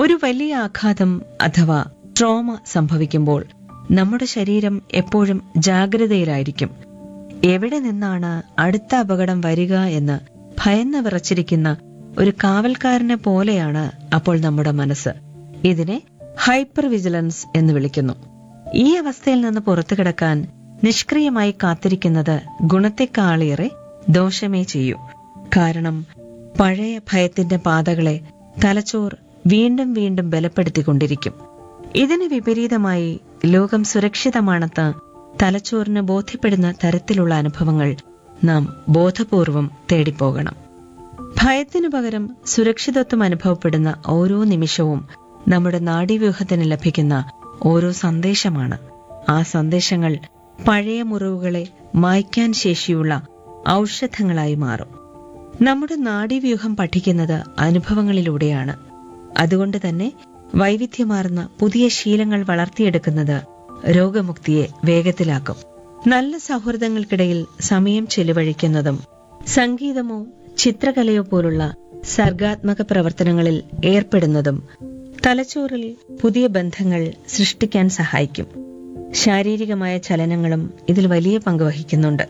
ഒരു വലിയ ആഘാതം അഥവാ ട്രോമ സംഭവിക്കുമ്പോൾ നമ്മുടെ ശരീരം എപ്പോഴും ജാഗ്രതയിലായിരിക്കും എവിടെ നിന്നാണ് അടുത്ത അപകടം വരിക എന്ന് ഭയന്ന് വിറച്ചിരിക്കുന്ന ഒരു കാവൽക്കാരനെ പോലെയാണ് അപ്പോൾ നമ്മുടെ മനസ്സ് ഇതിനെ ഹൈപ്പർ വിജിലൻസ് എന്ന് വിളിക്കുന്നു ഈ അവസ്ഥയിൽ നിന്ന് പുറത്തു കിടക്കാൻ നിഷ്ക്രിയമായി കാത്തിരിക്കുന്നത് ഗുണത്തെക്കാളേറെ ദോഷമേ ചെയ്യൂ കാരണം പഴയ ഭയത്തിന്റെ പാതകളെ തലച്ചോർ വീണ്ടും വീണ്ടും ബലപ്പെടുത്തിക്കൊണ്ടിരിക്കും ഇതിന് വിപരീതമായി ലോകം സുരക്ഷിതമാണെന്ന് തലച്ചോറിന് ബോധ്യപ്പെടുന്ന തരത്തിലുള്ള അനുഭവങ്ങൾ നാം ബോധപൂർവം തേടിപ്പോകണം ഭയത്തിനു പകരം സുരക്ഷിതത്വം അനുഭവപ്പെടുന്ന ഓരോ നിമിഷവും നമ്മുടെ നാഡീവ്യൂഹത്തിന് ലഭിക്കുന്ന ഓരോ സന്ദേശമാണ് ആ സന്ദേശങ്ങൾ പഴയ മുറിവുകളെ മായ്ക്കാൻ ശേഷിയുള്ള ഔഷധങ്ങളായി മാറും നമ്മുടെ നാഡീവ്യൂഹം പഠിക്കുന്നത് അനുഭവങ്ങളിലൂടെയാണ് അതുകൊണ്ട് തന്നെ വൈവിധ്യമാർന്ന പുതിയ ശീലങ്ങൾ വളർത്തിയെടുക്കുന്നത് രോഗമുക്തിയെ വേഗത്തിലാക്കും നല്ല സൗഹൃദങ്ങൾക്കിടയിൽ സമയം ചെലവഴിക്കുന്നതും സംഗീതമോ ചിത്രകലയോ പോലുള്ള സർഗാത്മക പ്രവർത്തനങ്ങളിൽ ഏർപ്പെടുന്നതും തലച്ചോറിൽ പുതിയ ബന്ധങ്ങൾ സൃഷ്ടിക്കാൻ സഹായിക്കും ശാരീരികമായ ചലനങ്ങളും ഇതിൽ വലിയ പങ്ക് വഹിക്കുന്നുണ്ട്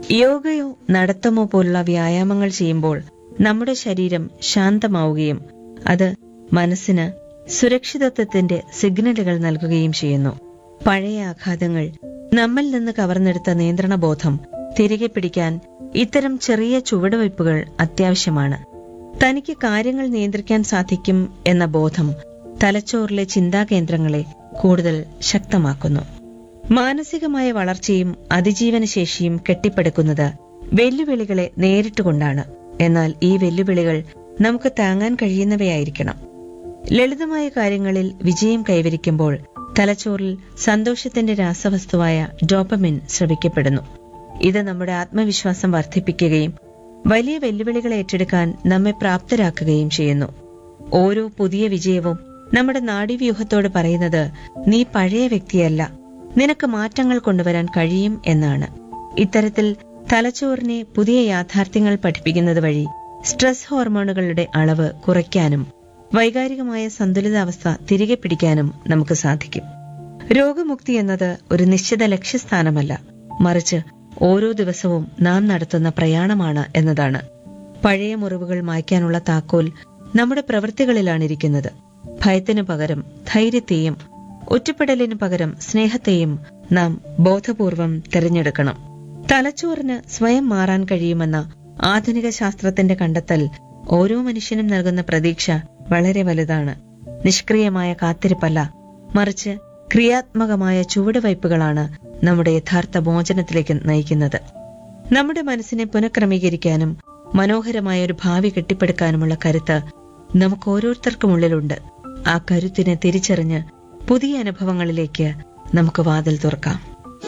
യോഗയോ നടത്തമോ പോലുള്ള വ്യായാമങ്ങൾ ചെയ്യുമ്പോൾ നമ്മുടെ ശരീരം ശാന്തമാവുകയും അത് മനസ്സിന് സുരക്ഷിതത്വത്തിന്റെ സിഗ്നലുകൾ നൽകുകയും ചെയ്യുന്നു പഴയ ആഘാതങ്ങൾ നമ്മിൽ നിന്ന് കവർന്നെടുത്ത നിയന്ത്രണബോധം തിരികെ പിടിക്കാൻ ഇത്തരം ചെറിയ ചുവടുവയ്പ്പുകൾ അത്യാവശ്യമാണ് തനിക്ക് കാര്യങ്ങൾ നിയന്ത്രിക്കാൻ സാധിക്കും എന്ന ബോധം തലച്ചോറിലെ ചിന്താകേന്ദ്രങ്ങളെ കൂടുതൽ ശക്തമാക്കുന്നു മാനസികമായ വളർച്ചയും അതിജീവന ശേഷിയും കെട്ടിപ്പടുക്കുന്നത് വെല്ലുവിളികളെ നേരിട്ടുകൊണ്ടാണ് എന്നാൽ ഈ വെല്ലുവിളികൾ നമുക്ക് താങ്ങാൻ കഴിയുന്നവയായിരിക്കണം ലളിതമായ കാര്യങ്ങളിൽ വിജയം കൈവരിക്കുമ്പോൾ തലച്ചോറിൽ സന്തോഷത്തിന്റെ രാസവസ്തുവായ ഡോപ്പമിൻ സ്രവിക്കപ്പെടുന്നു ഇത് നമ്മുടെ ആത്മവിശ്വാസം വർദ്ധിപ്പിക്കുകയും വലിയ വെല്ലുവിളികൾ ഏറ്റെടുക്കാൻ നമ്മെ പ്രാപ്തരാക്കുകയും ചെയ്യുന്നു ഓരോ പുതിയ വിജയവും നമ്മുടെ നാഡീവ്യൂഹത്തോട് പറയുന്നത് നീ പഴയ വ്യക്തിയല്ല നിനക്ക് മാറ്റങ്ങൾ കൊണ്ടുവരാൻ കഴിയും എന്നാണ് ഇത്തരത്തിൽ തലച്ചോറിനെ പുതിയ യാഥാർത്ഥ്യങ്ങൾ പഠിപ്പിക്കുന്നത് വഴി സ്ട്രെസ് ഹോർമോണുകളുടെ അളവ് കുറയ്ക്കാനും വൈകാരികമായ സന്തുലിതാവസ്ഥ തിരികെ പിടിക്കാനും നമുക്ക് സാധിക്കും രോഗമുക്തി എന്നത് ഒരു നിശ്ചിത ലക്ഷ്യസ്ഥാനമല്ല മറിച്ച് ഓരോ ദിവസവും നാം നടത്തുന്ന പ്രയാണമാണ് എന്നതാണ് പഴയ മുറിവുകൾ മായ്ക്കാനുള്ള താക്കോൽ നമ്മുടെ പ്രവൃത്തികളിലാണിരിക്കുന്നത് ഭയത്തിനു പകരം ധൈര്യത്തെയും ഒറ്റപ്പെടലിനു പകരം സ്നേഹത്തെയും നാം ബോധപൂർവം തിരഞ്ഞെടുക്കണം തലച്ചോറിന് സ്വയം മാറാൻ കഴിയുമെന്ന ആധുനിക ശാസ്ത്രത്തിന്റെ കണ്ടെത്തൽ ഓരോ മനുഷ്യനും നൽകുന്ന പ്രതീക്ഷ വളരെ വലുതാണ് നിഷ്ക്രിയമായ കാത്തിരിപ്പല്ല മറിച്ച് ക്രിയാത്മകമായ ചുവടുവയ്പ്പുകളാണ് നമ്മുടെ യഥാർത്ഥ മോചനത്തിലേക്ക് നയിക്കുന്നത് നമ്മുടെ മനസ്സിനെ പുനഃക്രമീകരിക്കാനും മനോഹരമായ ഒരു ഭാവി കെട്ടിപ്പടുക്കാനുമുള്ള കരുത്ത് നമുക്ക് ഓരോരുത്തർക്കുമുള്ളിലുണ്ട് ആ കരുത്തിനെ തിരിച്ചറിഞ്ഞ് പുതിയ അനുഭവങ്ങളിലേക്ക് നമുക്ക് വാതിൽ തുറക്കാം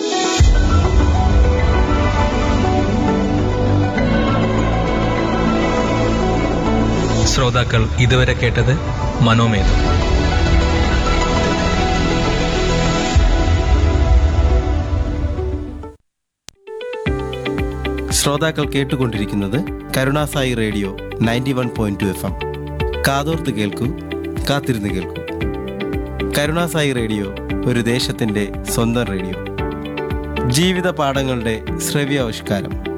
ശ്രോതാക്കൾ ഇതുവരെ കേട്ടത് മനോമേധം ശ്രോതാക്കൾ കേട്ടുകൊണ്ടിരിക്കുന്നത് Karunasai radio ninety one point two F M കാതോർത്ത് കേൾക്കൂ കാത്തിരുന്ന് കേൾക്കൂ കരുണാസായി റേഡിയോ ഒരു ദേശത്തിൻ്റെ സ്വന്തം റേഡിയോ ജീവിത പാഠങ്ങളുടെ ശ്രവ്യാവിഷ്കാരം